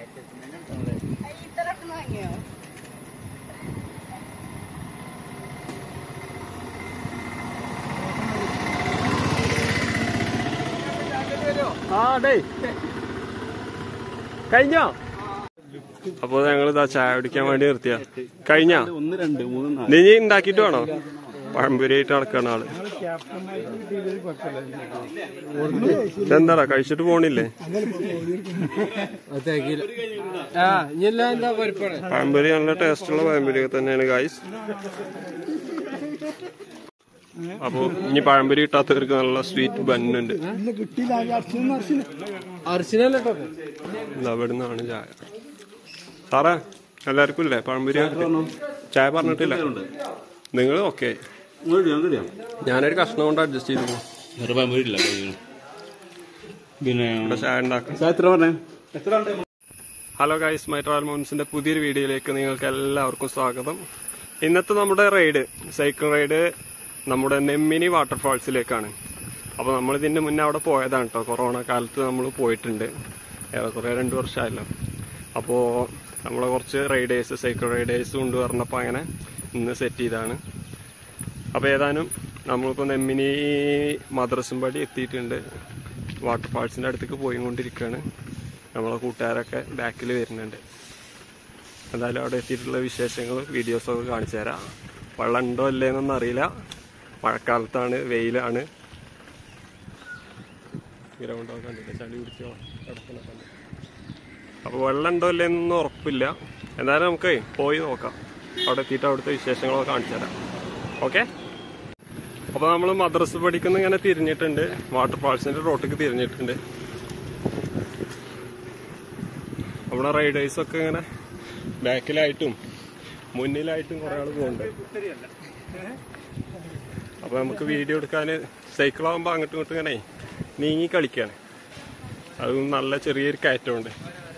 ആ ഡേ കഴിഞ്ഞോ അപ്പൊ ഞങ്ങൾ ഇതാ ചായ കുടിക്കാൻ വേണ്ടി നിർത്തിയ കഴിഞ്ഞ ഒന്ന് രണ്ട് മൂന്ന് നാല് നീ ഇനി ഉണ്ടാക്കിട്ട് വേണോ പഴംപൊരിയായിട്ട് നടക്കണ ആള് ഇതെന്താടാ കഴിച്ചിട്ട് പോണില്ലേ ആ ഇനിയെല്ലാം എന്താ പരിപ്പാണ് പഴംപൊരി നല്ല ടേസ്റ്റുള്ള പഴംപൊരി ഒക്കെ തന്നെയാണ് ഗായ്സ് അപ്പൊ ഇനി പഴംപൊരി കിട്ടാത്തവർക്ക് നല്ല സ്വീറ്റ് ബന്നുണ്ട് അർച്ചനല്ലോ ഇതാ ഇവിടുന്നാണ് ചായ സാറേ എല്ലാവർക്കും ഇല്ലേ പഴംപൊരി ചായ പറഞ്ഞിട്ടില്ല നിങ്ങൾ ഓക്കെ ഞാനൊരു കഷ്ണം കൊണ്ട് അഡ്ജസ്റ്റ് ചെയ്തു നിർഭാൻ വീടില്ല പിന്നെ ഇവിടെ ചായ ഉണ്ടാക്കും എത്ര പറഞ്ഞേ എത്ര ഹലോ ഗൈസ് മൈ ട്രാവൽ മോൺസിന്റെ പുതിയൊരു വീഡിയോയിലേക്ക് നിങ്ങൾക്ക് എല്ലാവർക്കും സ്വാഗതം ഇന്നത്തെ നമ്മുടെ റൈഡ് സൈക്കിൾ റൈഡ് നമ്മുടെ നെമ്മിനി വാട്ടർഫാൾസിലേക്കാണ് അപ്പോൾ നമ്മൾ ഇതിന്റെ മുന്നേ അവിടെ പോയതാണ് കേട്ടോ കൊറോണ കാലത്ത് നമ്മൾ പോയിട്ടുണ്ട് ഏറെക്കുറെ രണ്ട് വർഷമായല്ലോ അപ്പോൾ നമ്മളെ കുറച്ച് റൈഡേഴ്സ് സൈക്കിൾ റൈഡേഴ്സ് കൊണ്ടുവരണപ്പോൾ അങ്ങനെ ഇന്ന് സെറ്റ് ചെയ്താണ് അപ്പോൾ ഏതാനും നമ്മളിപ്പോൾ നെമ്മിനി മദ്രസും പടി എത്തിയിട്ടുണ്ട് വാട്ടർഫാൾസിൻ്റെ അടുത്തേക്ക് പോയിക്കൊണ്ടിരിക്കുകയാണ് നമ്മളെ കൂട്ടുകാരൊക്കെ ബാക്കിൽ വരുന്നുണ്ട് എന്തായാലും അവിടെ എത്തിയിട്ടുള്ള വിശേഷങ്ങൾ വീഡിയോസൊക്കെ കാണിച്ചു തരാം വെള്ളം ഉണ്ടോ ഇല്ലേന്നൊന്നും അറിയില്ല മഴക്കാലത്താണ് വെയിലാണ് ഗ്രൗണ്ടൊക്കെ കണ്ടിട്ട് ചളി പിടിച്ചോ കിടക്കണൊക്കെ ഉണ്ട്. അപ്പോൾ വെള്ളം ഉണ്ടോ ഇല്ലേന്നൊന്നും ഉറപ്പില്ല എന്തായാലും നമുക്ക് പോയി നോക്കാം അവിടെ എത്തിയിട്ട് അവിടുത്തെ വിശേഷങ്ങളൊക്കെ കാണിച്ചു തരാം ഓക്കെ അപ്പോൾ നമ്മൾ മദ്രസ് പഠിക്കുന്ന ഇങ്ങനെ തിരിഞ്ഞിട്ടുണ്ട് വാട്ടർഫാൾസിന്റെ റോട്ടിക്ക് തിരിഞ്ഞിട്ടുണ്ട് അവിടെ റൈഡേഴ്സ് ഒക്കെ ഇങ്ങനെ ബാക്കിലായിട്ടും മുന്നിലായിട്ടും കുറെ ആൾ പോകുന്നുണ്ട് അപ്പൊ നമുക്ക് വീഡിയോ എടുക്കാൻ സൈക്കിൾ ആകുമ്പോൾ അങ്ങോട്ടും ഇങ്ങോട്ടും ഇങ്ങനെ നീങ്ങി കളിക്കാണ് അതും നല്ല ചെറിയൊരു കയറ്റമുണ്ട്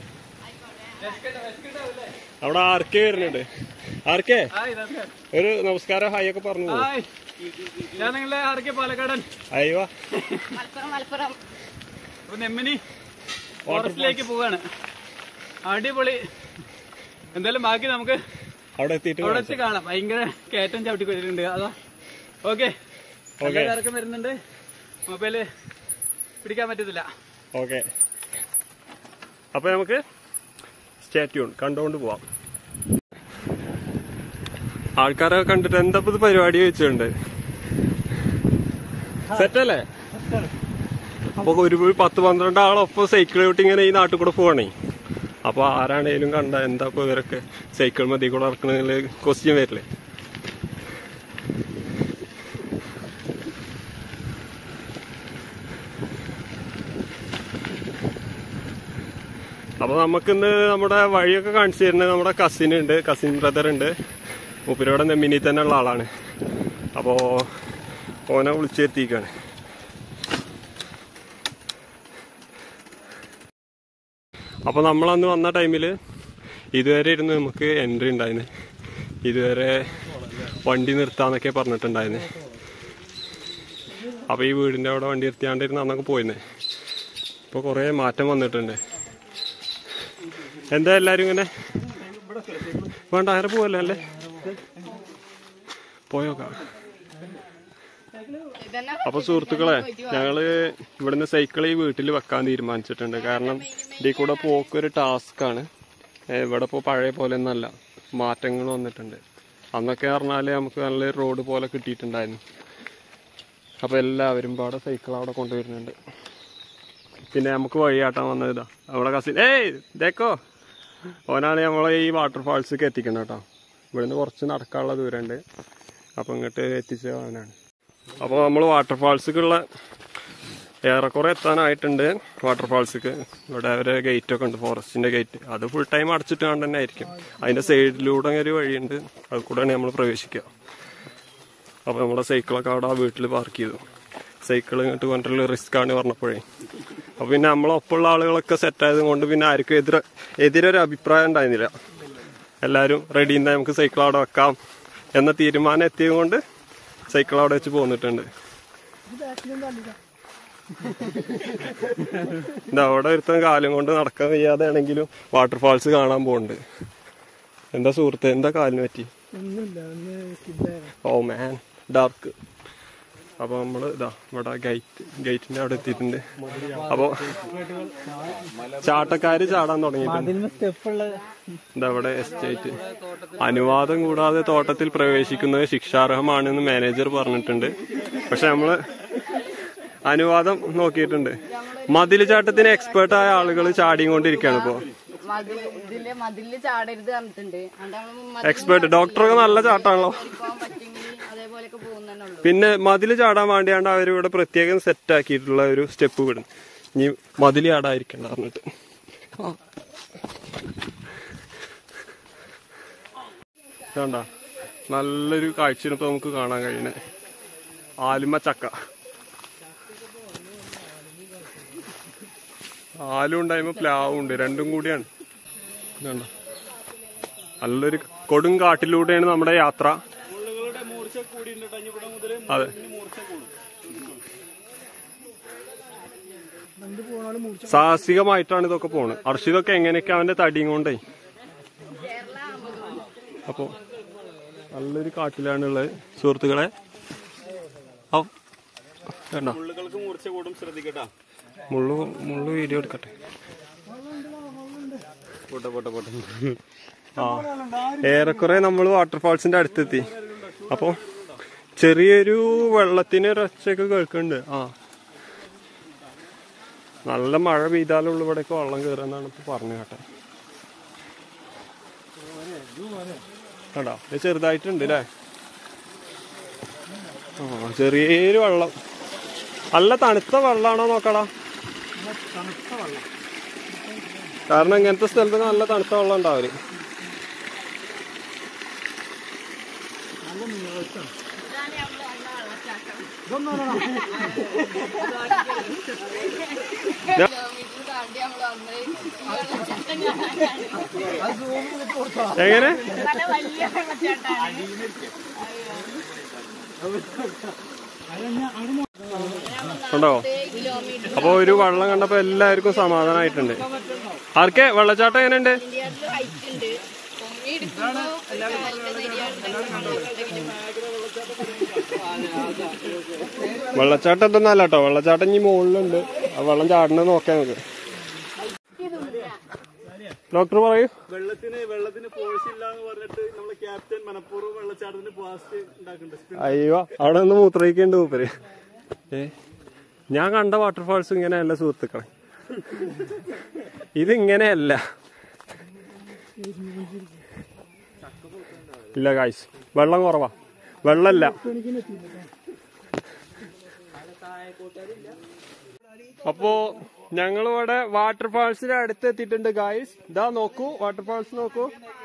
അവിടെ ആർക്കെ വരുന്നുണ്ട് ആർക്കെ ഒരു നമസ്കാരം ഹായ് ഒക്കെ പറഞ്ഞു പോകും ഞാൻ നിങ്ങളെ ആർക്കെ പാലക്കാടൻ അയ്യോ മലപ്പുറം മലപ്പുറം അപ്പൊ നെമ്മിനി ഫോറസ്റ്റിലേക്ക് പോവാണ് അടിപൊളി എന്തായാലും ബാക്കി നമുക്ക് അവിടെ എത്തിയിട്ട് അവിടെ വെച്ച് കാണാം ഭയങ്കര കയറ്റം ചവിട്ടി കൊണ്ടിട്ടുണ്ട് അതാ ഓക്കെ Okay. ഇറക്കം വരുന്നുണ്ട് മൊബൈല് പിടിക്കാൻ പറ്റത്തില്ല ഓക്കെ അപ്പൊ നമുക്ക് സ്റ്റാറ്റ്യൂൺ കണ്ടുകൊണ്ട് പോവാം ആൾക്കാരെ കണ്ടിട്ട് എന്താ ഇത് പരിപാടി വെച്ചിട്ടുണ്ട് സെറ്റല്ലേ അപ്പൊ ഒരു പത്ത് പന്ത്രണ്ട് ആളൊപ്പം സൈക്കിൾ ചവിട്ടി ഇങ്ങനെ ഈ നാട്ടിൽ കൂടെ പോവാണേ അപ്പൊ ആരാണേലും കണ്ട എന്താ ഇപ്പൊ ഇവരൊക്കെ സൈക്കിൾ മതി കൂടെ ഇറക്കണതില് ക്വസ്റ്റ്യൻ വരില്ലേ അപ്പൊ നമുക്കിന്ന് നമ്മുടെ വഴിയൊക്കെ കാണിച്ചു തരുന്നത് നമ്മുടെ കസിൻ ഉണ്ട് കസിൻ ബ്രദർ ഉണ്ട് മൂപ്പരോടെ നെമ്മിനി തന്നെ ഉള്ള ആളാണ് അപ്പോ ഓനെ വിളിച്ചെത്തിക്കാണ് അപ്പൊ നമ്മളന്ന് വന്ന ടൈമില് ഇതുവരെ ഇരുന്ന് നമുക്ക് എൻട്രി ഉണ്ടായിരുന്നു ഇതുവരെ വണ്ടി നിർത്താന്നൊക്കെ പറഞ്ഞിട്ടുണ്ടായിരുന്നു അപ്പൊ ഈ വീടിന്റെ അവിടെ വണ്ടി നിർത്തിയാണ്ടിരുന്ന അന്നൊക്കെ പോയിന്ന് ഇപ്പൊ കൊറേ മാറ്റം വന്നിട്ടുണ്ട് എന്താ എല്ലാരും ഇങ്ങനെ വേണ്ട ആരെ പോവല്ലേ അല്ലേ പോയോക്കാം ഇതന്നെ അപ്പൊ സുഹൃത്തുക്കളെ ഞങ്ങള് ഇവിടുന്ന് സൈക്കിൾ ഈ വീട്ടിൽ വെക്കാൻ തീരുമാനിച്ചിട്ടുണ്ട് കാരണം ഇതിൽ കൂടെ പോക്കൊരു ടാസ്ക് ആണ് ഇവിടെ ഇപ്പോൾ പഴയ പോലെ ഒന്നല്ല മാറ്റങ്ങൾ വന്നിട്ടുണ്ട് അന്നൊക്കെ പറഞ്ഞാല് നമുക്ക് നല്ലൊരു റോഡ് പോലെ കിട്ടിയിട്ടുണ്ടായിരുന്നു അപ്പൊ എല്ലാവരും പാടെ സൈക്കിൾ അവിടെ കൊണ്ടുവരുന്നുണ്ട് പിന്നെ നമുക്ക് വഴിയാട്ടാൻ വന്നത് ഇതാ നമ്മുടെ കസിൻ ഏയ് ദേക്കോ ഓനാണ് നമ്മളെ ഈ വാട്ടർഫാൾസിലേക്ക് എത്തിക്കുന്നത് കേട്ടോ ഇവിടുന്ന് കുറച്ച് നടക്കാനുള്ള ദൂരമുണ്ട് അപ്പം ഇങ്ങോട്ട് എത്തിച്ച അവനാണ് അപ്പോൾ നമ്മൾ വാട്ടർഫാൾസിക്കുള്ള ഏറെക്കുറെ എത്താനായിട്ടുണ്ട് വാട്ടർഫാൾസിക്ക് ഇവിടെ ഒരു ഗേറ്റ് ഒക്കെ ഉണ്ട് ഫോറസ്റ്റിന്റെ ഗേറ്റ് അത് ഫുൾ ടൈം അടച്ചിട്ട് കൊണ്ട് തന്നെ ആയിരിക്കും അതിന്റെ സൈഡിലൂടെ ഒരു വഴിയുണ്ട് അത് കൂടെയാണ് നമ്മൾ പ്രവേശിക്കുക അപ്പോൾ നമ്മുടെ സൈക്കിളൊക്കെ അവിടെ ആ വീട്ടിൽ പാർക്ക് ചെയ്തു സൈക്കിൾ ഇങ്ങോട്ട് കൊണ്ടുള്ള റിസ്ക് ആണ് പറഞ്ഞപ്പോഴേ അപ്പൊ പിന്നെ നമ്മളൊപ്പമുള്ള ആളുകളൊക്കെ സെറ്റ് ആയത് കൊണ്ട് പിന്നെ ആർക്കും എതിരെ എതിരൊരു അഭിപ്രായം ഉണ്ടായിരുന്നില്ല എല്ലാവരും റെഡി ഉണ്ടായി നമുക്ക് സൈക്കിൾ അവിടെ വെക്കാം എന്ന തീരുമാനം എത്തിയത് കൊണ്ട് സൈക്കിൾ അവിടെ വെച്ച് പോന്നിട്ടുണ്ട് എന്താ അവിടെ ഒരുത്തൻ കാലും കൊണ്ട് നടക്കാൻ വയ്യാതെ ആണെങ്കിലും വാട്ടർഫാൾസ് കാണാൻ പോകുന്നുണ്ട് എന്താ സുഹൃത്തെ എന്താ കാലിന് പറ്റി ഓ മാൻ ഡാർക്ക് അപ്പൊ നമ്മള് ഇതാ ഇവിടെ ഗേറ്റ് ഗേറ്റിന്റെ അവിടെ എത്തിയിട്ടുണ്ട് അപ്പൊ ചാട്ടക്കാര് ചാടാൻ തുടങ്ങിയിട്ടുണ്ട് സ്റ്റെപ്പുള്ള എന്താ ഇവിടെ എസ്റ്റേറ്റ് അനുവാദം കൂടാതെ തോട്ടത്തിൽ പ്രവേശിക്കുന്നത് ശിക്ഷാർഹമാണെന്ന് മാനേജർ പറഞ്ഞിട്ടുണ്ട് പക്ഷെ നമ്മള് അനുവാദം നോക്കിയിട്ടുണ്ട് മതിൽ ചാട്ടത്തിന് എക്സ്പേർട്ട് ആയ ആളുകൾ ചാടിക്കൊണ്ടിരിക്കുകയാണ് ഇപ്പോ മതിൽ ഇതില് മതിലില് ചാടരുത് പറഞ്ഞിട്ടുണ്ട് അതുകൊണ്ട് നമ്മള് മതിലില് എക്സ്പേർട്ട് ഡോക്ടറൊക്കെ നല്ല ചാട്ടാണല്ലോ പോകാൻ പറ്റെങ്കിൽ അതേപോലെയൊക്കെ പോകുന്നതന്നെ ഉള്ളൂ പിന്നെ മതിൽ ചാടാൻ വേണ്ടിയാണ്ട് അവരിവിടെ പ്രത്യേകം സെറ്റ് ആക്കിയിട്ടുള്ള ഒരു സ്റ്റെപ്പ് വിടും ഇനി മതിൽ ചാടാതിരിക്കണ്ട പറഞ്ഞിട്ട് വേണ്ട നല്ലൊരു കാഴ്ചയാണ് ഇപ്പൊ നമുക്ക് കാണാൻ കഴിയണേ ആലുമ ചക്ക ആലും ഉണ്ടായ്മ പ്ലാവും ഉണ്ട് രണ്ടും കൂടിയാണ് ഇതുണ്ടോ നല്ലൊരു കൊടും കാട്ടിലൂടെയാണ് നമ്മുടെ യാത്ര അതെ സാഹസികമായിട്ടാണ് ഇതൊക്കെ പോണത് അർഷിതൊക്കെ എങ്ങനെയൊക്കെ അവന്റെ തടിയും കൊണ്ടേ അപ്പോ നല്ലൊരു കാട്ടിലാണുള്ളത് സുഹൃത്തുക്കളെ ഔ, വേണ്ട മുള്ളുകൾക്ക് മൂർച്ച കൂടും ശ്രദ്ധിക്കട്ടാ മുള്ളു മുള്ളു വീഡിയോ എടുക്കട്ടെ പോട്ടെ പോട്ടെ പോട്ടെ ആ ഏറെക്കുറെ നമ്മൾ വാട്ടർഫാൾസിന്റെ അടുത്തെത്തി അപ്പൊ ചെറിയൊരു വെള്ളത്തിന് ഒരൊച്ചയൊക്കെ കേൾക്കുന്നുണ്ട് ആ നല്ല മഴ പെയ്താലുള്ള ഇവിടേക്ക് വെള്ളം കയറുമെന്നാണ് ഇപ്പൊ പറഞ്ഞു കേട്ടെ കണ്ടോ ഇത് ചെറുതായിട്ടുണ്ട് അല്ലേ ആ ചെറിയൊരു വെള്ളം നല്ല തണുത്ത വെള്ളമാണോ നോക്കടാ കാരണം ഇങ്ങനത്തെ സ്ഥലത്ത് നല്ല തണുത്ത വെള്ളം ഉണ്ടാവല് കിലോമീറ്റർ താണ്ടി നമ്മള് വന്ന് ഈ വെള്ളച്ചാട്ടം കാണാനാണ്. എങ്ങനെ നല്ല വലിയ വെള്ളച്ചാട്ടാണ് ഉണ്ടോ കിലോമീറ്റർ അപ്പൊ ഒരു വെള്ളം കണ്ടപ്പോ എല്ലാവർക്കും സമാധാനമായിട്ടുണ്ട് ആർക്കെ വെള്ളച്ചാട്ടം എങ്ങനെയുണ്ട് ഇന്ത്യയിൽ ഹൈറ്റ് ഉണ്ട് പൊങ്ങി എടുക്കുമ്പോ നല്ല ശരിയായിട്ടുണ്ടെങ്കിലും വെള്ളച്ചാട്ടം എന്തൊന്നല്ല കേട്ടോ വെള്ളച്ചാട്ടം ഇനി മുകളിലുണ്ട് ആ വെള്ളം ചാടുന്നത് നോക്കാം നമുക്ക് ഡോക്ടർ പറയൂ വെള്ളത്തിന് വെള്ളത്തിന് ഫോഴ്സ് ഇല്ല എന്ന് പറഞ്ഞിട്ട് നമ്മളെ ക്യാപ്റ്റൻ മനഃപൂർവ്വം വെള്ളച്ചാട്ടത്തിന് പാസ്റ്റ് ഉണ്ടാക്കുന്നുണ്ട് അയ്യോ അവിടെ നിന്ന് മൂത്രയിക്കുണ്ട് മൂപ്പര് ഏ ഞാൻ കണ്ട വാട്ടർഫാൾസ് ഇങ്ങനെയല്ല സുഹൃത്തുക്കളെ ഇത് ഇങ്ങനെയല്ല ഇല്ല കായ്സ് വെള്ളം കുറവാ വെള്ളല്ല അപ്പോ ഞങ്ങളിവിടെ വാട്ടർഫാൾസിന്റെ അടുത്ത് എത്തിയിട്ടുണ്ട് ഗായ്സ് ഇതാ നോക്കൂ വാട്ടർഫാൾസ് നോക്കൂ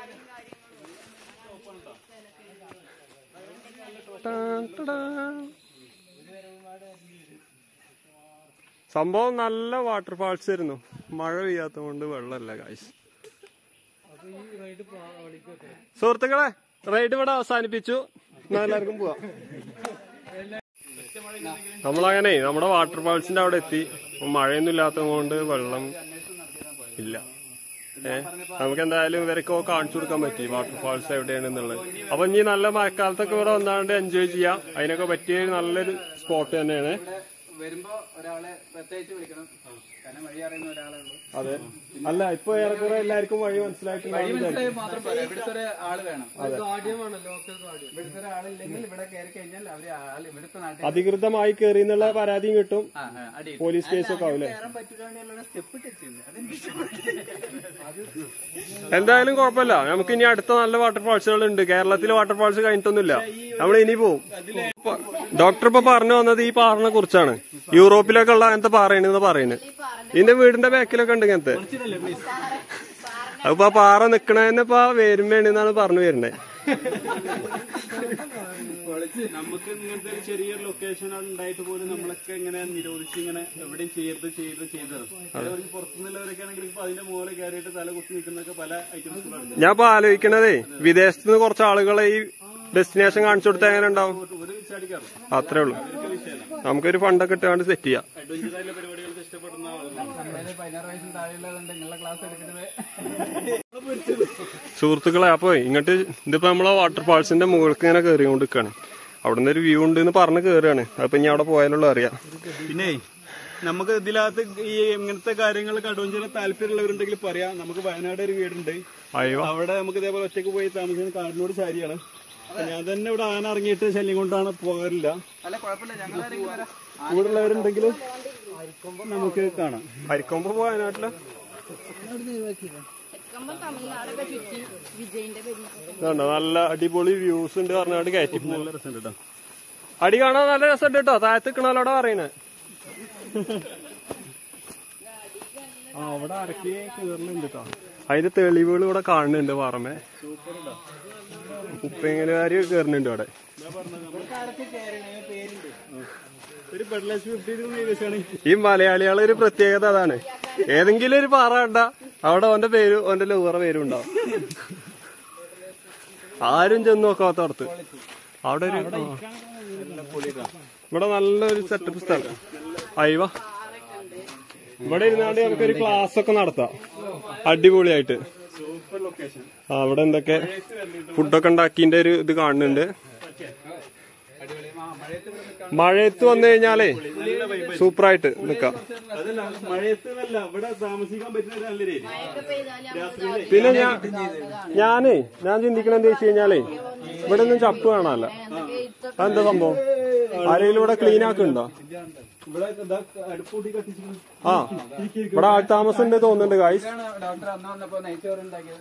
ടാൻ ടടാൻ. സംഭവം നല്ല വാട്ടർഫാൾസ് ആയിരുന്നു മഴ പെയ്യാത്ത കൊണ്ട് വെള്ളമല്ല കാശ് സുഹൃത്തുക്കളെ റൈഡ് ഇവിടെ അവസാനിപ്പിച്ചു എന്നാ എല്ലാവർക്കും പോവാം നമ്മളങ്ങനെ നമ്മുടെ വാട്ടർഫാൾസിന്റെ അവിടെ എത്തി അപ്പൊ മഴയൊന്നും ഇല്ലാത്തത് കൊണ്ട് വെള്ളം ഇല്ല ഏ നമുക്ക് എന്തായാലും ഇവരൊക്കെ കാണിച്ചു കൊടുക്കാൻ പറ്റി വാട്ടർഫാൾസ് എവിടെയാണെന്നുള്ളത് അപ്പൊ ഇനി നല്ല മഴക്കാലത്തൊക്കെ ഇവിടെ വന്നാണ്ട് എൻജോയ് ചെയ്യാം അതിനൊക്കെ പറ്റിയ ഒരു നല്ലൊരു സ്പോട്ട് തന്നെയാണ് വരുമ്പോ ഒരാളെ പ്രത്യേകിച്ച് വിളിക്കണം കാരണം വഴി അറിയുന്ന ഒരാളേ ഉള്ളൂ അതെ അല്ല ഇപ്പൊ ഏറെക്കുറെ എല്ലാവർക്കും വഴി മനസ്സിലായിട്ടുണ്ടാവും മാത്രം പോരാ ഇവിടുത്തെ ഒരു ആള് വേണം ഇവിടുത്തെ ഒരാളില്ലെങ്കിൽ ഇവിടെ കയറി കഴിഞ്ഞാൽ അവര് ആൾ ഇവിടുത്തെ നാട്ടിൽ അധികൃതമായി കയറി എന്നുള്ള പരാതിയും കിട്ടും ആ, ആ, അടി പോലീസ് കേസൊക്കെ ആവൂലേ കയറാൻ പറ്റില്ല സ്റ്റെപ്പ് ടച്ച് ചെയ്യുന്നത് അതെനിക്ക് എന്തായാലും കുഴപ്പമില്ല നമുക്ക് ഇനി അടുത്ത നല്ല വാട്ടർഫാൾസുകൾ ഉണ്ട് കേരളത്തിലെ വാട്ടർഫാൾസ് കഴിഞ്ഞിട്ടൊന്നുമില്ല നമ്മൾ ഇനി പോവും ഡോക്ടർ ഇപ്പൊ പറഞ്ഞു വന്നത് ഈ പാറിനെ കുറിച്ചാണ് യൂറോപ്പിലൊക്കെ ഉള്ള അങ്ങനത്തെ പാറയാണെന്ന് പറയുന്നത് ഇതിന്റെ വീടിന്റെ ബാക്കിലൊക്കെ ഉണ്ട് ഇങ്ങനത്തെ അതിപ്പോ ആ പാറ നിക്കണതന്നെ ഇപ്പൊ വരുമ്പോണെന്നാണ് പറഞ്ഞു വരുന്നത് നമുക്ക് ഇങ്ങനത്തെ ഒരു ചെറിയൊരു ലൊക്കേഷൻ ഉണ്ടായിട്ട് പോലും നമ്മളൊക്കെ ഇങ്ങനെ നിരോധിച്ച് ഇങ്ങനെ എവിടെയും ചെയ്യരുത് ചെയ്യരുത് ചെയ്തത് അതേപോലെ പുറത്തുനിന്നുള്ളവരൊക്കെ ആണെങ്കിൽ ഇപ്പൊ അതിന്റെ മുകളിൽ കയറിയിട്ട് തല കുത്തി നിൽക്കുന്നൊക്കെ പല ഐറ്റംസുകളുണ്ട് ഞാൻ ഇപ്പൊ ആലോചിക്കണതേ വിദേശത്ത് നിന്ന് കുറച്ച് ആളുകളെ ഈ ഡെസ്റ്റിനേഷൻ കാണിച്ചു കൊടുത്താൽ എങ്ങനെ ഉണ്ടാവും ഒരു ചാടിക്കാറും അത്രേ ഉള്ളൂ നമുക്കൊരു ഫണ്ടൊക്കെ ഇട്ടാണ്ട് സെറ്റ് ചെയ്യാം അഡ്വഞ്ചർ ആയിട്ടുള്ള പരിപാടികൾക്ക് ഇഷ്ടപ്പെടുന്ന ആളുകൾ അതായത് പതിനാറ് വയസ്സിന് താഴെയുള്ളതുകൊണ്ട് നിങ്ങളെ ക്ലാസ് എടുക്കുന്നത് സുഹൃത്തുക്കളെ അപ്പൊ ഇങ്ങോട്ട് ഇതിപ്പോ നമ്മളെ വാട്ടർഫാൾസിന്റെ മുകൾക്ക് ഇങ്ങനെ കയറിക്കൊണ്ട് നിൽക്കാണ് അവിടെ നിന്ന് ഒരു വ്യൂ ഉണ്ട് എന്ന് പറഞ്ഞ് കയറുകയാണ് അപ്പൊ ഇനി അവിടെ പോയാലുള്ള അറിയാം പിന്നെ നമുക്ക് ഇതിനകത്ത് ഈ ഇങ്ങനത്തെ കാര്യങ്ങൾക്ക് അഡ്വഞ്ചർ താല്പര്യമുള്ളവരുണ്ടെങ്കിൽ പറയാം നമുക്ക് വയനാട് ഒരു വീടുണ്ട് അയ്യോ അവിടെ നമുക്ക് ഇതേപോലെ ഒറ്റയ്ക്ക് പോയി താമസിക്കുന്ന കാടിനോട് ശാരിയാണ് അപ്പൊ ഞാൻ തന്നെ ഇവിടെ ആന ഇറങ്ങിയിട്ട് ശല്യം കൊണ്ടാണ് പോകാറില്ല അല്ല കുഴപ്പമില്ല ഞങ്ങൾ ആരെങ്കിലും വരാം കൂടെ ഉള്ളവരുണ്ടെങ്കിൽ നമുക്ക് കാണാം അരിക്കൊമ്പ് വയനാട്ടില് തെക്കമ്പം തമിഴ്നാടൊക്കെ ചുറ്റി വിജയിന്റെ പേരിൽ ഇതുണ്ടോ നല്ല അടിപൊളി വ്യൂസ് ഉണ്ട് പറഞ്ഞാണ്ട് കയറ്റി പോകും നല്ല രസമുണ്ട് കേട്ടോ അടി കാണാൻ നല്ല രസമുണ്ട് കേട്ടോ താഴത്ത് നിൽക്കണല്ലോടെ പറയണേ ആ അവിടെ അരക്കി കയറലുണ്ട് കേട്ടോ അതിന്റെ തെളിവുകൾ ഇവിടെ കാണുന്നുണ്ട് പാറമേ ഉപ്പേങ്ങലുകാര് കയറുന്നുണ്ട് അവിടെ ഒരു ബെഡ്ലൈസ് ഫിഫ്റ്റി ഏകദേശമാണ് ഈ മലയാളികളെ ഒരു പ്രത്യേകത അതാണ് ഏതെങ്കിലും ഒരു പാറ കണ്ട അവിടെ ഓന്റെ പേര് ഓന്റെ ലൂറ പേരും ഉണ്ടാവും ആരും ചെന്ന് നോക്കാത്തടത്ത് അവിടെ ഒരു ആ. ഇവിടെ നല്ലൊരു സെറ്റപ്പ് സ്ഥലം അയവ ഇവിടെ ഇരുന്നാണ്ട് നമുക്കൊരു ക്ലാസ് ഒക്കെ നടത്താം അടിപൊളിയായിട്ട് സൂപ്പർ ലൊക്കേഷൻ ആ, അവിടെ എന്തൊക്കെ ഫുഡൊക്കെ ഉണ്ടാക്കിന്റെ ഒരു ഇത് കാണുന്നുണ്ട് മഴയത്ത് വന്നു കഴിഞ്ഞാലേ സൂപ്പറായിട്ട് നിക്കാം അതല്ല മഴയത്ത് നല്ല ഇവിടെ താമസിക്കാൻ പറ്റുന്ന ഒരു നല്ലൊരു ഏരിയ മഴയൊക്കെ പെയ്താല് പിന്നെ ഞാൻ ഞാനേ ഞാൻ ചിന്തിക്കണ എന്താ വെച്ച് കഴിഞ്ഞാലേ ഇവിടെ ഒന്നും ചപ്പ് കാണാനല്ല എന്തൊക്കെ ഇത്ര അതെന്താ സംഭവം ആരെങ്കിലും ഇവിടെ ക്ലീൻ ആക്കുന്നുണ്ടോ ഇവിടെ ഇതാ അടുപ്പൂട്ടി കത്തിച്ചിരിക്കുന്നു ആ ഇവിടെ ആൾ താമസം ഉണ്ട് തോന്നുന്നുണ്ട് ഗായ്സ് ഡോക്ടർ അന്ന് വന്നപ്പോ നെയ്ച്ചോറ് ഉണ്ടാക്കിയത്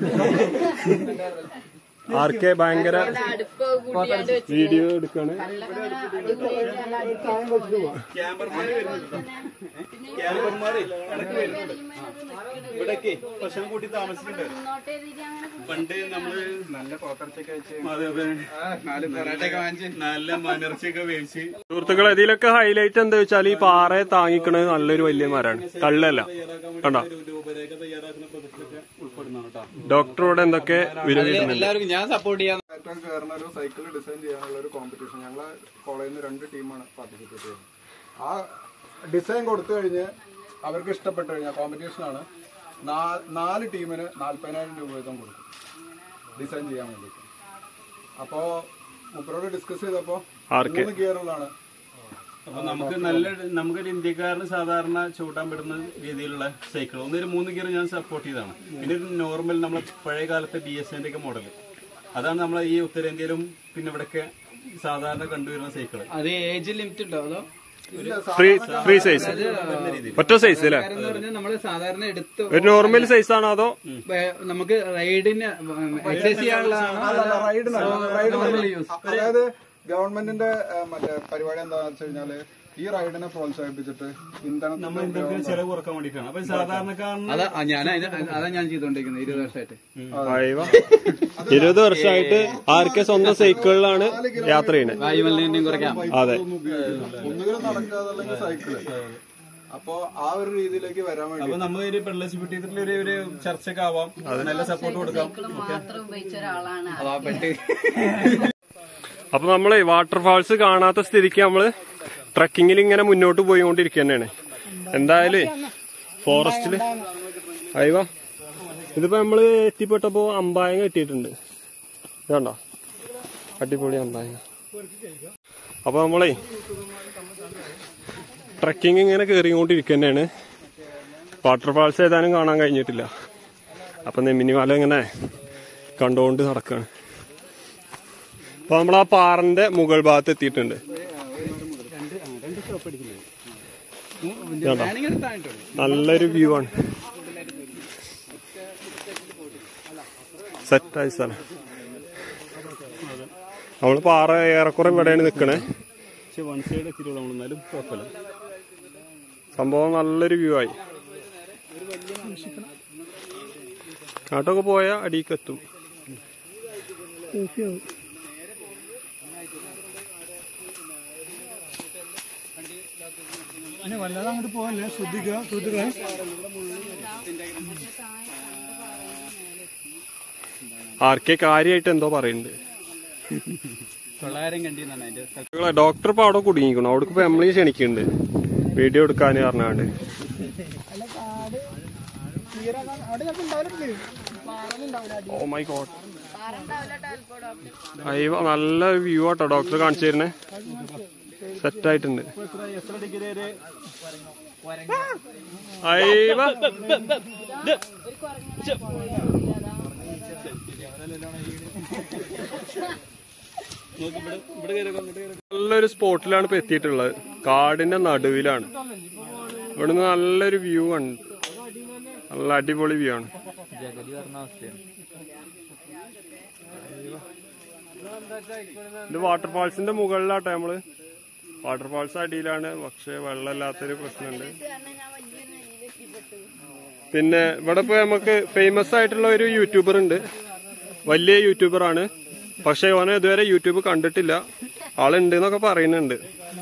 ആർക്കെ ഭയങ്കര അടുപ്പ് കൂട്ടിയാണ്ട് വെച്ച് വീഡിയോ എടുക്കാണ് നല്ലങ്ങനെ അടിപൊളിയായിട്ട് നല്ല അടുപ്പ് ക്യാമ്പർമാര് വരുന്നുണ്ട് ക്യാമ്പർമാര് ഇടയ്ക്ക് വരുന്നുണ്ട് ഇവിടൊക്കെ ഭക്ഷണം കൂട്ടി താമസിക്കുന്നുണ്ട് മുന്നോട്ട് എഴുതിയിട്ട് അങ്ങനെ പണ്ട് നമ്മള് നല്ല പോത്തർച്ചൊക്കെ വെച്ച് അതെ അതെ നാല് പൊറാട്ടയൊക്കെ വാങ്ങിച്ച് നല്ല മലർച്ചയൊക്കെ വേവിച്ച് സുഹൃത്തുക്കളെ ഇതിലൊക്കെ ഹൈലൈറ്റ് എന്താ വെച്ചാൽ ഈ പാറയെ താങ്ങിക്കണത് നല്ലൊരു വലിയ മരമാണ് കള്ളല്ല കണ്ടോ രൂപരേഖ തയ്യാറാക്കുന്ന പ്രൊജക്റ്റിലൊക്കെ ഉൾപ്പെടുന്നതാണ് കേട്ടോ ഡോക്ടറോട് എന്തൊക്കെ വിരോധിക്കുന്നുണ്ട് എല്ലാവർക്കും ഞാൻ സപ്പോർട്ട് ചെയ്യാൻ ഏറ്റവും കയറുന്ന ഒരു സൈക്കിൾ ഡിസൈൻ ചെയ്യാനുള്ള ഒരു കോമ്പറ്റീഷൻ ഞങ്ങളെ കോളേജിൽ നിന്ന് രണ്ട് ടീമാണ് പാർട്ടിസിപ്പേറ്റ് ചെയ്യുന്നത് ആ ഡിസൈൻ കൊടുത്തു കഴിഞ്ഞ് അവർക്ക് ഇഷ്ടപ്പെട്ടു കഴിഞ്ഞാൽ കോമ്പറ്റീഷനാണ് നാല് ടീമിന് നാൽപ്പതിനായിരം രൂപ വീതം കൊടുക്കും ഡിസൈൻ ചെയ്യാൻ വേണ്ടിയിട്ട് അപ്പോൾ മുപ്പരോട് ഡിസ്കസ് ചെയ്തപ്പോൾ ആർക്ക് മൂന്ന് ഗിയറുകളാണ് അപ്പൊ നമുക്ക് നല്ല നമുക്കൊരു ഇന്ത്യക്കാരന് സാധാരണ ചൂട്ടാൻ പറ്റുന്ന രീതിയിലുള്ള സൈക്കിൾ ഒന്നൊരു മൂന്ന് ഗിയർ ഞാൻ സപ്പോർട്ട് ചെയ്തതാണ് പിന്നെ ഒരു നോർമൽ നമ്മളെ പഴയ കാലത്തെ ഡി എസ് ഒക്കെ മോഡൽ അതാണ് നമ്മളെ ഈ ഉത്തരേന്ത്യയിലും പിന്നെ ഇവിടെയൊക്കെ സാധാരണ കണ്ടുവരുന്ന സൈക്കിൾ അത് ഏജ് ലിമിറ്റ് ഉണ്ടോ അതോ ഫ്രീ ഫ്രീ സൈസ് ഒറ്റ സൈസ് അല്ലേ എന്ന് പറഞ്ഞാൽ നമ്മള് സാധാരണ എടുത്ത് ഒരു നോർമൽ സൈസ് ആണോ അതോ ഏ, നമുക്ക് റൈഡിന് എക്സസൈസ് ചെയ്യാനുള്ളതാണോ നോർമൽ യൂസ് അതായത് ഗവൺമെന്റിന്റെ ഏഹ്, മറ്റേ പരിപാടി എന്താണെന്ന് വെച്ച് കഴിഞ്ഞാല് ഈ റൈഡിനെ പ്രോത്സാഹിപ്പിച്ചിട്ട് നമ്മൾ ഇന്ധനത്തിന്റെ ഇന്ത്യക്ക് ചെലവ് കുറക്കാൻ വേണ്ടിയിട്ടാണ് അപ്പൊ സാധാരണക്കാരന് അതാ ആ, ഞാൻ അതിന് അതാ ഞാൻ ചെയ്തോണ്ടിരിക്കുന്നത് ഇരുപത് വർഷമായിട്ട് അയവ ഇരുപത് വർഷമായിട്ട് ആർക്കെ സ്വന്തം സൈക്കിളിലാണ് യാത്ര ചെയ്യണത് വായുമലിന്യം കുറയ്ക്കാം അതെ ഒന്നുകിൽ നടക്കാതെ അല്ലെങ്കിൽ സൈക്കിള് അപ്പോ ആ ഒരു രീതിയിലേക്ക് വരാൻ വേണ്ടി അപ്പൊ നമ്മൾ ഒരു പെള്ളസിപ്പിട്ടി ഒരു ഒരു ചർച്ചയൊക്കെ ആവാം നല്ല സപ്പോർട്ട് കൊടുക്കാം മാത്രം ഉപയോഗിച്ച ഒരാളാണ് അതാ പെട്ട് അപ്പൊ നമ്മളെ വാട്ടർഫാൾസ് കാണാത്ത സ്ഥിതിക്ക് നമ്മള് ട്രക്കിങ്ങിൽ ഇങ്ങനെ മുന്നോട്ട് പോയിക്കൊണ്ടിരിക്കുക തന്നെയാണ് എന്തായാലും ഫോറസ്റ്റില് അയവ ഇതിപ്പോ നമ്മള് എത്തിപ്പെട്ടപ്പോ അമ്പായങ്ങ എത്തിയിട്ടുണ്ട് ഇതാണ്ടോ അടിപൊളി അമ്പായങ്ങ അപ്പൊ നമ്മളെ ട്രക്കിംഗ് ഇങ്ങനെ കയറിക്കൊണ്ടിരിക്കുക തന്നെയാണ് വാട്ടർഫാൾസ് ഏതാനും കാണാൻ കഴിഞ്ഞിട്ടില്ല അപ്പൊ നെമ്മിനിമാല ഇങ്ങനെ കണ്ടുകൊണ്ട് നടക്കാണ് അപ്പൊ നമ്മൾ ആ പാറന്റെ മുകൾ ഭാഗത്ത് എത്തിയിട്ടുണ്ട് ഇതാണ്ടോ? ഞാനിങ്ങനെ താഴ്ന്നിട്ടുണ്ട് നല്ലൊരു വ്യൂ ആണ് സെറ്റായ സ്ഥലം നമ്മള് പാറ ഏറെക്കുറെ ഇവിടെയാണ് നിക്കണേ പക്ഷെ വൺ സൈഡ് എത്തിയിട്ടുള്ളൂ നമ്മൾ എന്നാലും കുഴപ്പമില്ല സംഭവം നല്ലൊരു വ്യൂ ആയി അങ്ങോട്ടൊക്കെ പോയ അടിക്കെത്തും വല്ലാതെ അങ്ങോട്ട് പോകല്ലേ ശ്രദ്ധിക്കുക സുഹൃത്തുക്കളെ ആർക്കെ കാര്യമായിട്ട് എന്തോ പറയുന്നുണ്ട് തൊള്ളായിരം കണ്ടി എന്നാണ് അതിന്റെ നിങ്ങളെ ഡോക്ടർ ഇപ്പൊ അവിടെ കുടുങ്ങിക്കണം അവിടേക്ക് ഫാമിലി ക്ഷണിക്കുന്നുണ്ട് വീഡിയോ എടുക്കാൻ പറഞ്ഞാണ്ട് ഓ മൈ ഗോഡ് അയ്യോ നല്ല വ്യൂ ആട്ടോ ഡോക്ടർ കാണിച്ചു തരുന്നേ സെറ്റ് ആയിട്ടുണ്ട് എത്ര ഡിഗ്രി വരെ അയ്യോ നല്ലൊരു സ്പോട്ടിലാണ് ഇപ്പൊ എത്തിയിട്ടുള്ളത് കാടിന്റെ നടുവിലാണ് ഇവിടുന്ന് നല്ലൊരു വ്യൂ ആണ് നല്ല അടിപൊളി വ്യൂ ആണ് ജഗതി പറഞ്ഞ അവസ്ഥയാണ് ഇത് വാട്ടർഫാൾസിന്റെ മുകളിലാട്ടോ നമ്മള് വാട്ടർഫാൾസ് അടിയിലാണ് പക്ഷെ വെള്ളമില്ലാത്തൊരു പ്രശ്നമുണ്ട് കാരണം ഞാൻ വലിയൊരു നിലയിലെത്തിപ്പെട്ടു പിന്നെ ഇവിടെ ഇപ്പൊ നമുക്ക് ഫേമസ് ആയിട്ടുള്ള ഒരു യൂട്യൂബർ ഉണ്ട് വലിയ യൂട്യൂബർ ആണ് പക്ഷെ ഓനെ ഇതുവരെ യൂട്യൂബ് കണ്ടിട്ടില്ല ആളുണ്ട് എന്നൊക്കെ പറയുന്നുണ്ട്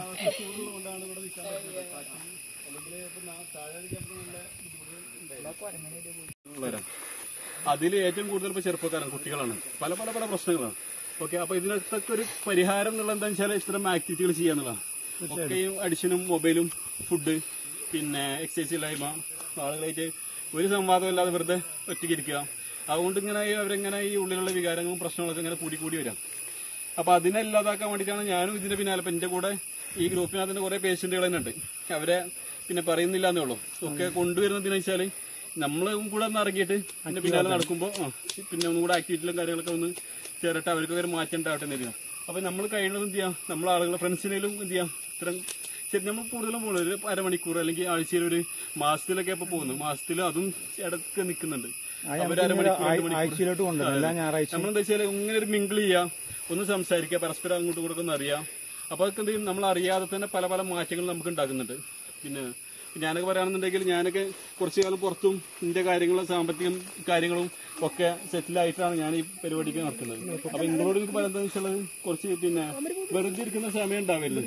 അതിൽ ഏറ്റവും കൂടുതൽ ഇപ്പൊ ചെറുപ്പക്കാരാണ് കുട്ടികളാണ് പല പല പല പ്രശ്നങ്ങളാണ് ഓക്കെ അപ്പൊ ഇതിനൊക്കെ ഒരു പരിഹാരം എന്നുള്ള എന്താ വെച്ചാൽ ഇത്തരം ആക്ടിവിറ്റികൾ ചെയ്യാന്നുള്ളതാണ് ഒക്കെയും അഡിഷനും മൊബൈലും ഫുഡ് പിന്നെ എക്സസൈസ് ഇല്ലായ്മ ആളുകളായിട്ട് ഒരു സംവാദം ഇല്ലാതെ വെറുതെ ഒറ്റയ്ക്ക് ഇരിക്കുക അതുകൊണ്ട് ഇങ്ങനെ ഈ അവരിങ്ങനെ ഈ ഉള്ളിലുള്ള വികാരങ്ങളും പ്രശ്നങ്ങളൊക്കെ ഇങ്ങനെ കൂടി കൂടി വരാം അപ്പൊ അതിനെ ഇല്ലാതാക്കാൻ വേണ്ടിയിട്ടാണ് ഞാനും ഇതിന്റെ പിന്നാലെ ഇപ്പൊ എന്റെ കൂടെ ഈ ഗ്രൂപ്പിനകത്ത് തന്നെ കുറെ പേഷ്യന്റുകൾ തന്നെ ഉണ്ട് അവരെ പിന്നെ പറയുന്നില്ല എന്നേ ഉള്ളൂ ഒക്കെ കൊണ്ടുവരുന്നതെന്ന് വെച്ചാല് നമ്മളും കൂടെ ഒന്ന് ഇറങ്ങിയിട്ട് അതിന്റെ പിന്നാലെ നടക്കുമ്പോൾ പിന്നെ ഒന്നും കൂടെ ആക്ടിവിറ്റിയിലും കാര്യങ്ങളൊക്കെ ഒന്ന് ചേരട്ടെ അവർക്ക് ഒരു മാറ്റം ഉണ്ടാവട്ടെ എന്ന് കരുതാം അപ്പൊ നമ്മൾ കഴിയുന്നത് എന്ത് ചെയ്യാം നമ്മളെ ആളുകളെ ഫ്രണ്ട്സിനേലും എന്ത് ചെയ്യാം ഇത്തരം ശരി നമ്മൾ കൂടുതലും പോകുന്നത് ഒരു അരമണിക്കൂർ അല്ലെങ്കിൽ ആഴ്ചയിൽ ഒരു മാസത്തിലൊക്കെ ഇപ്പൊ പോകുന്നു മാസത്തിൽ അതും ഇടയ്ക്ക് നിൽക്കുന്നുണ്ട് അവർ അരമണിക്കൂർ ആഴ്ചയിലോട്ട് കൊണ്ടുവരും എല്ലാ ഞായറാഴ്ച നമ്മളെന്താ വെച്ചാൽ ഇങ്ങനെ ഒരു മിങ്കിൾ ചെയ്യാം ഒന്ന് സംസാരിക്കുക പരസ്പരം അങ്ങോട്ടും ഇങ്ങോട്ടും ഒന്ന് അറിയാം അപ്പൊ അതൊക്കെ എന്ത് ചെയ്യും നമ്മൾ അറിയാതെ തന്നെ പല പല മാറ്റങ്ങൾ നമുക്ക് ഉണ്ടാക്കുന്നുണ്ട് പിന്നെ ഞാനൊക്കെ പറയുകയാണെന്നുണ്ടെങ്കിൽ ഞാനൊക്കെ കുറച്ചു കാലം പുറത്തും ഇതിന്റെ കാര്യങ്ങളും സാമ്പത്തികം കാര്യങ്ങളും ഒക്കെ സെറ്റിൽ ആയിട്ടാണ് ഞാൻ ഈ പരിപാടിക്ക് നടത്തുന്നത് അപ്പൊ നിങ്ങളോട് എനിക്ക് പറയുന്നത് വെച്ചാൽ കുറച്ച് പിന്നെ വെറുതെ ഇരിക്കുന്ന സമയം ഉണ്ടാവില്ല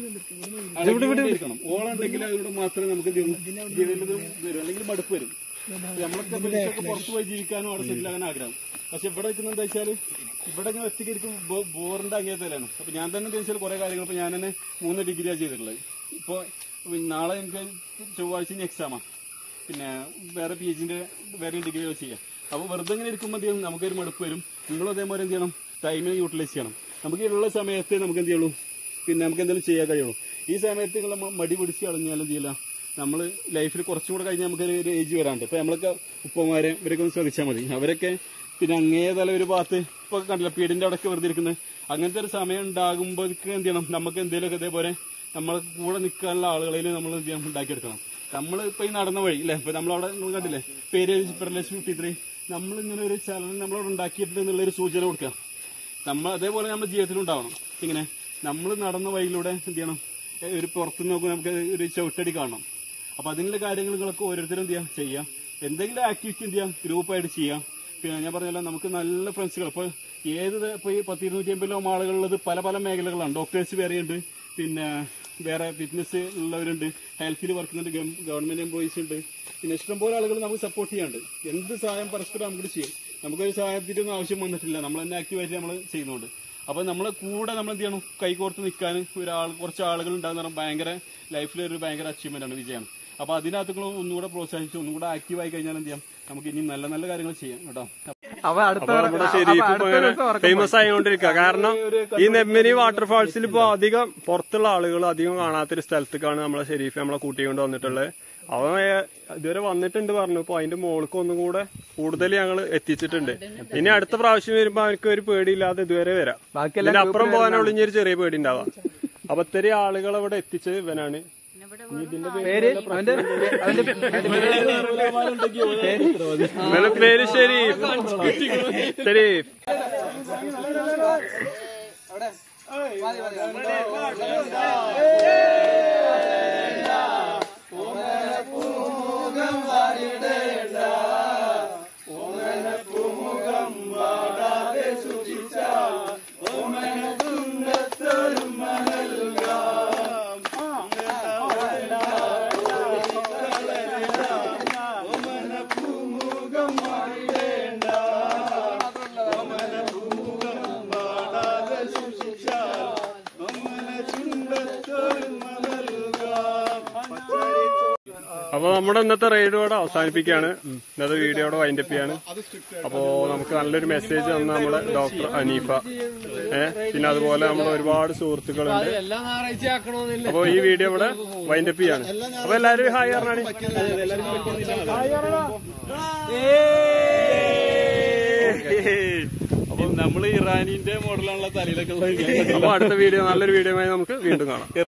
ഇരിക്കണം ഓളുണ്ടെങ്കിൽ അതിലൂടെ മാത്രമേ നമുക്ക് ജീവിതം വരും അല്ലെങ്കിൽ മടുപ്പ് വരും നമ്മളൊക്കെ മനുഷ്യർക്ക് പുറത്തു പോയി ജീവിക്കാനും അവിടെ സെറ്റിൽ ആകാൻ ആഗ്രഹം പക്ഷെ ഇവിടെ നിൽക്കുന്ന എന്താ വെച്ചാൽ ഇവിടെ ഇങ്ങനെ ഒറ്റയ്ക്ക് ഇരിക്കും ബോറിന്റെ അങ്ങേതലാണ് അപ്പൊ ഞാൻ തന്നെ എന്താ വെച്ചാൽ കുറെ കാര്യങ്ങൾ ഇപ്പൊ ഞാൻ തന്നെ മൂന്ന് ഡിഗ്രിയാണ് ചെയ്തിട്ടുള്ളത് ഇപ്പൊ നാളെ എനിക്ക് ചൊവ്വാഴ്ച ഇനി എക്സാമാണ് പിന്നെ വേറെ പി ജിന്റെ വേറെ ഡിഗ്രികൾ ചെയ്യാം അപ്പൊ വെറുതെ ഇങ്ങനെ ഇരിക്കുമ്പോൾ എന്ത് ചെയ്യണം നമുക്കൊരു മടുപ്പ് വരും നിങ്ങളും അതേപോലെ എന്ത് ചെയ്യണം ടൈമിനെ യൂട്ടിലൈസ് ചെയ്യണം നമുക്ക് ഉള്ള സമയത്ത് നമുക്ക് എന്ത് ചെയ്യുള്ളൂ പിന്നെ നമുക്ക് എന്തെങ്കിലും ചെയ്യാൻ കഴിയുള്ളൂ ഈ സമയത്ത് നിങ്ങൾ മടി പിടിച്ച് കളഞ്ഞാലും ചെയ്യില്ല നമ്മൾ ലൈഫിൽ കുറച്ചും കൂടെ കഴിഞ്ഞാൽ നമുക്ക് ഒരു ഏജ് വരാണ്ട് ഇപ്പൊ നമ്മളൊക്കെ ഉപ്പമാരെ ഇവരൊക്കെ ഒന്ന് ശ്രദ്ധിച്ചാൽ മതി അവരൊക്കെ പിന്നെ അങ്ങേ തല ഒരു ഭാഗത്ത് ഇപ്പൊ കണ്ടില്ല പീടിന്റെ അടക്ക് വെറുതെ ഇരിക്കുന്നത് അങ്ങനത്തെ ഒരു സമയം ഉണ്ടാകുമ്പോഴേക്ക് എന്ത് ചെയ്യണം നമുക്ക് എന്തെങ്കിലുമൊക്കെ ഇതേപോലെ നമ്മളെ കൂടെ നിൽക്കാനുള്ള ആളുകളെ നമ്മൾ എന്ത് ചെയ്യണം ഉണ്ടാക്കിയെടുക്കണം നമ്മൾ ഇപ്പൊ ഈ നടന്ന വഴി അല്ലെ ഇപ്പൊ നമ്മളവിടെ നിങ്ങൾ കണ്ടില്ലേ പേര് പെർലെസ് ഫിഫ്റ്റി ത്രീ നമ്മൾ ഇങ്ങനെ ഒരു ചലനം നമ്മളവിടെ ഉണ്ടാക്കിയിട്ടുണ്ട് എന്നുള്ളൊരു സൂചന കൊടുക്കുക നമ്മൾ അതേപോലെ നമ്മുടെ ജീവിതത്തിൽ ഉണ്ടാവണം ഇങ്ങനെ നമ്മൾ നടന്ന വഴിയിലൂടെ എന്ത് ചെയ്യണം ഏ, ഒരു പുറത്ത് നോക്കുമ്പോൾ നമുക്ക് ഒരു ചവിട്ടടി കാണണം അപ്പൊ അതിനുള്ള കാര്യങ്ങളൊക്കെ ഓരോരുത്തരും എന്ത് ചെയ്യാം ചെയ്യാം എന്തെങ്കിലും ആക്ടിവിറ്റി എന്ത് ചെയ്യാം ഗ്രൂപ്പായിട്ട് ചെയ്യാം പിന്നെ ഞാൻ പറഞ്ഞല്ലോ നമുക്ക് നല്ല ഫ്രണ്ട്സുകൾ ഇപ്പൊ ഏത് ത- ഇപ്പൊ ഈ പത്ത് ഇരുന്നൂറ്റി അമ്പതിലോം ആളുകളുള്ളത് പല പല മേഖലകളാണ് ഡോക്ടേഴ്സ് വേറെയുണ്ട് പിന്നെ വേറെ ഫിറ്റ്നസ് ഉള്ളവരുണ്ട് ഹെൽത്തിൽ വർക്ക് ചെയ്യുന്നുണ്ട് ഗവൺമെന്റ് എംപ്ലോയീസ് ഉണ്ട് പിന്നെ ഇഷ്ടംപോലെ ആളുകൾ നമുക്ക് സപ്പോർട്ട് ചെയ്യാണ്ട് എന്ത് സഹായം പരസ്പരം നമുക്ക് ചെയ്യും നമുക്കൊരു സഹായത്തിന്റെ ഒന്നും ആവശ്യം വന്നിട്ടില്ല നമ്മൾ തന്നെ ആക്റ്റീവായിട്ട് നമ്മൾ ചെയ്യുന്നുണ്ട് അപ്പൊ നമ്മളെ കൂടെ നമ്മൾ എന്ത് ചെയ്യണം കൈകോർത്ത് നിൽക്കാൻ ഒരാൾ കുറച്ച് ആളുകൾ ഉണ്ടാകുന്ന പറഞ്ഞാൽ ഭയങ്കര ലൈഫിൽ ഒരു ഭയങ്കര അച്ചീവ്മെന്റ് ആണ് വിജയം അപ്പൊ അതിനകത്ത് നിങ്ങൾ ഒന്നുകൂടെ പ്രോത്സാഹിച്ച് ഒന്നുകൂടെ ആക്റ്റീവ് ആയി കഴിഞ്ഞാൽ എന്ത് ചെയ്യാം നമുക്ക് ഇനി നല്ല നല്ല കാര്യങ്ങൾ ചെയ്യാം കേട്ടോ അപ്പൊ അടുത്ത അപ്പൊ നമ്മുടെ ഷെരീഫ് ഫേമസ് ആയിക്കൊണ്ടിരിക്കുക കാരണം ഈ നെമ്മിനി വാട്ടർഫാൾസിൽ ഇപ്പൊ അധികം പുറത്തുള്ള ആളുകൾ അധികം കാണാത്തൊരു സ്ഥലത്തേക്കാണ് നമ്മളെ ഷെരീഫ് നമ്മളെ കൂട്ടിക്കൊണ്ട് വന്നിട്ടുള്ളത് അവൻ ഏ- ഇതുവരെ വന്നിട്ടുണ്ട് പറഞ്ഞു ഇപ്പൊ അതിന്റെ മോൾക്ക് ഒന്നും കൂടെ കൂടുതൽ ഞങ്ങൾ എത്തിച്ചിട്ടുണ്ട് ഇനി അടുത്ത പ്രാവശ്യം വരുമ്പോ അവർക്ക് ഒരു പേടിയില്ലാതെ ഇതുവരെ വരാം ബാക്കിയെല്ലാം ഇതിന്റെ അപ്പുറം പോകാനുള്ള ഇനി ഒരു ചെറിയ പേടി ഉണ്ടാവാം അപ്പൊ ഇത്രയും ആളുകൾ ഇവിടെ എത്തിച്ചത് ഇവനാണ് ഇനി ഇതിന്റെ പേര് അവന്റെ അവന്റെ ഇവന്റെ പേര് ഷെരീഫ് ഷെരീഫ് അപ്പൊ നമ്മുടെ ഇന്നത്തെ റൈഡ് ഇവിടെ അവസാനിപ്പിക്കുകയാണ് ഇന്നത്തെ വീഡിയോ ഇവിടെ വൈൻഡപ്പ് ചെയ്യാണ് അപ്പോ നമുക്ക് നല്ലൊരു മെസ്സേജ് തന്ന നമ്മുടെ ഡോക്ടർ അനീഫ ഏഹ് പിന്നെ അതുപോലെ നമ്മുടെ ഒരുപാട് സുഹൃത്തുക്കളുണ്ട് എല്ലാ ഞായറാഴ്ച ആക്കണമെന്നില്ല അപ്പൊ ഈ വീഡിയോ ഇവിടെ വൈൻഡപ്പ് ചെയ്യാണ് അപ്പൊ എല്ലാരും ഹായ് പറഞ്ഞാണ് അപ്പൊ നമ്മൾ ഇറാനിന്റെ മോഡലാണുള്ള തലയിലൊക്കെ ഉള്ളത് അപ്പൊ അടുത്ത വീഡിയോ നല്ലൊരു വീഡിയോ നമുക്ക് വീണ്ടും കാണാം